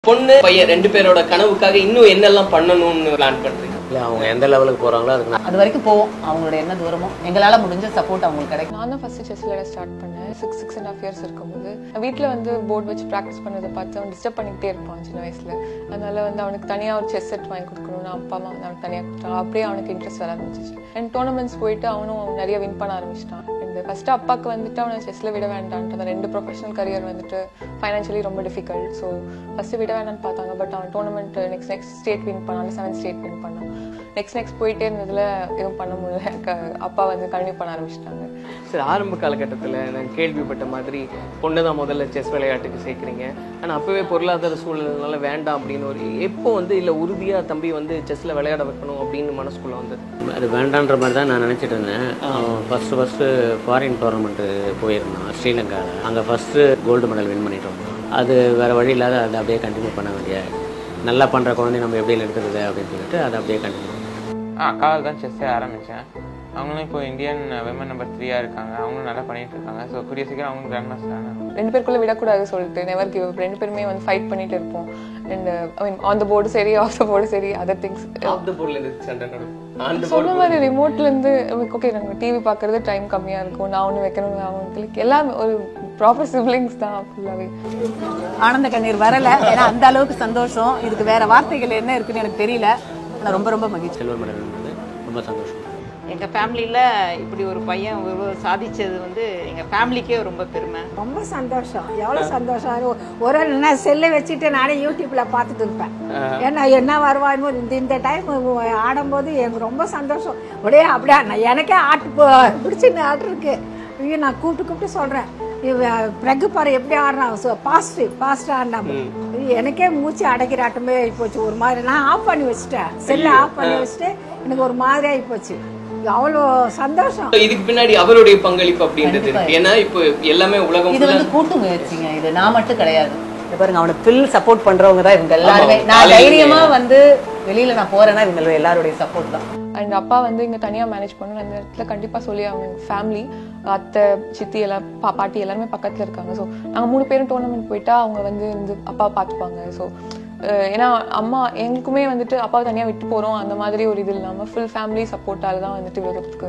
பொண்ணு பையன் ரெண்டு பேரோட கனவுக்காக இன்னும் என்னெல்லாம் பண்ணணும்னு பிளான் பண்றீங்க இல்லை அவங்க எந்த லெவலுக்கு போகிறாங்களோ அதுக்கு நான் அது வரைக்கும் போவோம் அவங்களோட என்ன தூரமோ எங்களால முடிஞ்ச சப்போர்ட் அவங்களுக்கு கிடைக்கும் நான் தான் ஃபர்ஸ்ட் செஸ் விளையாட ஸ்டார்ட் பண்ணேன் six six and half years இருக்கும்போது வீட்டில் வந்து போர்டு வச்சு ப்ராக்டிஸ் பண்ணதை பார்த்து அவன் டிஸ்டர்ப் பண்ணிக்கிட்டே இருப்பான் சின்ன வயசுல அதனால வந்து அவனுக்கு தனியாக ஒரு செஸ் செட் வாங்கி கொடுக்கணும்னு அப்பா அம்மா வந்து அவனுக்கு தனியாக கொடுத்தாங்க அப்படியே அவனுக்கு இன்ட்ரெஸ்ட் வர ஆரம்பிச்சிச்சு அண்ட் டோர்னமெண்ட்ஸ் போயிட்டு அவனும் நிறைய வின் பண்ண ஆரம்பிச்சிட்டான் அண்ட் ஃபர்ஸ்ட் அப்பாவுக்கு வந்துட்டு அவனை செஸ்ல விட வேண்டான்ட்டு அந்த ரெண்டு ப்ரொஃபஷனல் கரியர் வந்துட்டு ஃபைனான்ஷியலி ரொம்ப டிஃபிகல்ட் ஸோ ஃபர்ஸ்ட் விட வேண்டாம்னு பார்த்தாங்க பட் அவன் tournament next next state win பண்ணான் செவன் ஸ்டேட் வின் பண்ணான் நெக்ஸ்ட் நெக்ஸ்ட் போயிட்டே இருந்ததுல எதுவும் பண்ண முடியல க- அப்பா வந்து கண்டினியூ பண்ண ஆரம்பிச்சிட்டாங்க சரி ஆரம்ப காலகட்டத்தில் நான் கேள்விப்பட்ட மாதிரி பொண்ணு தான் முதல்ல செஸ் விளையாட்டுக்கு சேர்க்குறீங்க ஆனால் அப்போவே பொருளாதார சூழ்நிலைனால வேண்டாம் அப்படின்னு ஒரு எப்போ வந்து இல்லை உறுதியாக தம்பி வந்து செஸ்ஸில் விளையாட வைக்கணும் அப்படின்னு மனசுக்குள்ள வந்தது அது வேண்டான்ற மாதிரி தான் நான் நினச்சிட்டு இருந்தேன் அவன் ஃபஸ்ட்டு ஃபஸ்ட்டு ஃபாரின் டோர்னமெண்ட்டு போயிருந்தான் ஸ்ரீலங்காவில் அங்கே ஃபஸ்ட்டு கோல்டு மெடல் வின் பண்ணிட்டு வந்தான் அது வேறு வழி இல்லாத அதை அப்படியே கண்டினியூ பண்ண வேண்டிய நல்லா பண்ணுற குழந்தைய நம்ம எப்படி எடுக்கிறது அப்படின்னு சொல்லிட்டு அதை அப்படியே கண்டினியூ ஆ அக்காவில் தான் செஸ்ஸே ஆரம்பித்தேன் அவங்களும் இப்போ இந்தியன் விமன் நம்பர் த்ரீயாக இருக்காங்க அவங்களும் நல்லா பண்ணிட்டு இருக்காங்க ஸோ கூடிய சீக்கிரம் அவங்களும் கிராண்ட் மாஸ்டர் ஆனாங்க ரெண்டு பேருக்குள்ள விடக்கூடாது சொல்லிட்டு நெவர் கிவ் ரெண்டு பேருமே வந்து ஃபைட் பண்ணிட்டு இருப்போம் and I mean on the board சரி ஆஃப் த போர்டு சரி அதர் திங்ஸ் அந்த பொருள் இருந்து சண்டை நடக்கும் அந்த சொன்ன மாதிரி ரிமோட்ல இருந்து ஓகே நாங்கள் டிவி பார்க்கறது டைம் கம்மியா இருக்கும் நான் ஒன்று வைக்கணும் நான் ஒன்று கிளிக் எல்லாம் ஒரு ப்ராப்பர் சிப்ளிங்ஸ் தான் ஃபுல்லாகவே ஆனந்த கண்ணீர் வரல ஏன்னா அந்த அளவுக்கு சந்தோஷம் இதுக்கு வேற வார்த்தைகள் என்ன இருக்குன்னு எனக்கு தெரியல ஆனா ரொம்ப ரொம்ப மகிழ்ச்சி சில்வர் மெடல் வின்னது ரொம்ப சந்தோஷம் எங்க ஃபேமிலியில இப்படி ஒரு பையன் ஒரு சாதிச்சது வந்து எங்க ஃபேமிலிக்கே ரொம்ப பெருமை ரொம்ப சந்தோஷம் எவ்வளோ சந்தோஷம் அது ஒரு நாள் நான் செல்லை வச்சுட்டு நானே யூடியூப்ல பார்த்துட்டு இருப்பேன் ஏன்னா என்ன வருவான்னு இந்த இந்த டைம் ஆடும்போது எனக்கு ரொம்ப சந்தோஷம் அப்படியே அப்படியே நான் எனக்கே ஆட்டு போ- பிடிச்சின்னு ஆட்டு இருக்கு ஐயோ நான் கூப்பிட்டு கூப்பிட்டு சொல்றேன் இவன் பிரகு பாரு எப்படி ஆடுறான் பாஸ்ட் பாஸ்ட் ஆடினான் ஐயோ, எனக்கே மூச்சு அடைக்கிற ஆட்டமே ஆகி போச்சு ஒரு மாதிரி நான் ஆஃப் பண்ணி வச்சுட்டேன் செல்லை ஆஃப் பண்ணி வச்சுட்டு எனக்கு ஒரு மாதிரி ஆகி போச்சு அவ்வளோ சந்தோஷம் இதுக்கு பின்னாடி அவருடைய பங்களிப்பு அப்படின்றது இருக்கு ஏன்னா இப்போ எல்லாமே உலகம் இது full-ஆ வந்து கூட்டு முயற்சிங்க இது நான் மட்டும் கிடையாது இங்க பாருங்க அவனுக்கு ஃபில் சப்போர்ட் பண்றவங்க தான் இவங்க எல்லாருமே ஆமா, நான் காலையில தைரியமா வந்து வெளியில நான் போறேன்னா இவங்க எல்லாருடைய சப்போர்ட் தான் அண்ட் அப்பா வந்து இங்கே தனியாக மேனேஜ் பண்ணணும் அந்த இடத்துல கண்டிப்பாக சொல்லி அவங்க ஃபேமிலி அத்தை சித்தி எல்லாம் பா பாட்டி எல்லாருமே பக்கத்தில் இருக்காங்க ஸோ நாங்கள் மூணு பேரும் டோர்னமெண்ட் போயிட்டா அவங்க வந்து இருந்து அப்பா பார்த்துப்பாங்க ஸோ ஏன்னா அம்மா எங்களுக்குமே வந்துட்டு அப்பாவை தனியாக விட்டு போகிறோம் அந்த மாதிரி ஒரு இது இல்லாமல் ஃபுல் ஃபேமிலி சப்போர்ட்டால தான் வந்துட்டு இவ்வளோத்துக்கு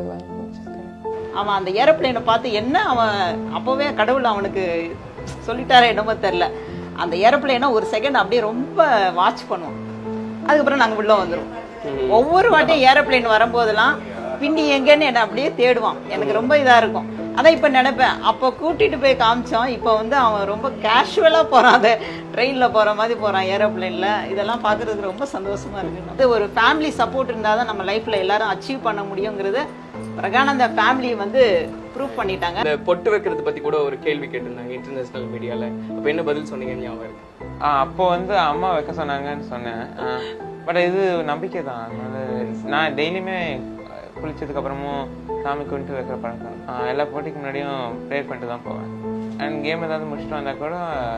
அவன் அந்த ஏரோப்ளேனை பார்த்து என்ன அவன் அப்பவே கடவுள் அவனுக்கு சொல்லிட்டாரே என்னமோ தெரில அந்த ஏரோப்ளேனை ஒரு செகண்ட் அப்படியே ரொம்ப வாட்ச் பண்ணுவோம் அதுக்கப்புறம் நாங்கள் உள்ள வந்துருவோம் ஒவ்வொரு வாட்டியும் ஏரோப்ளேன் வரும்போதெல்லாம் பின்னி எங்கன்னு என்ன அப்படியே தேடுவான் எனக்கு ரொம்ப இதா இருக்கும் அதான் இப்ப நினைப்பேன் அப்போ கூட்டிட்டு போய் காமிச்சோம் இப்போ வந்து அவன் ரொம்ப கேஷுவலா போறான் அதை ட்ரெயின்ல போற மாதிரி போறான் ஏரோப்ளேன்ல இதெல்லாம் பார்க்கறதுக்கு ரொம்ப சந்தோஷமா இருக்கு அது ஒரு ஃபேமிலி சப்போர்ட் இருந்தால் தான் நம்ம லைஃப்ல எல்லாரும் அச்சீவ் பண்ண முடியுங்கிறது பிரகானந்த ஃபேமிலி வந்து ப்ரூவ் பண்ணிட்டாங்க இந்த பொட்டு வைக்கிறது பத்தி கூட ஒரு கேள்வி கேட்டிருந்தாங்க இன்டர்நேஷனல் மீடியால அப்ப என்ன பதில் சொன்னீங்க ஞாபகம் இருக்கு ஆ, அப்போ வந்து அம்மா வைக்க சொன்னாங்கன்னு சொன்னேன் பட் இது நம்பிக்கை தான் அதனால நான் டெய்லியுமே குளிச்சதுக்கு அப்புறமும் சாமி கும்பிட்டு வைக்கிற பழக்கம் ஆ, எல்லா போட்டிக்கு முன்னாடியும் ப்ரேயர் பண்ணிட்டு தான் போவேன் அண்ட் கேம் ஏதாவது முடிச்சுட்டு வந்தா கூட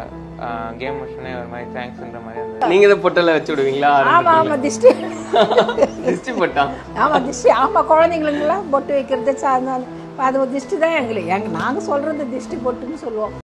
கேம் முடிச்சோடனே ஒரு மாதிரி தேங்க்ஸ்ன்ற மாதிரி அந்த நீங்க தான் பொட்டெல்லாம் வச்சு விடுவீங்களா ஆமா ஆமா திஷ்டி திருஷ்டி பட்டா ஆமா திஷ்டி ஆமா குழந்தைங்களுக்கெல்லாம் பொட்டு வைக்கிறது சாயந்தரம் அது ஒரு திஷ்டி தான் எங்களுக்கு எங்க நாங்க சொல்றது திஷ்டி பொட்டுன்னு சொல்லுவோம்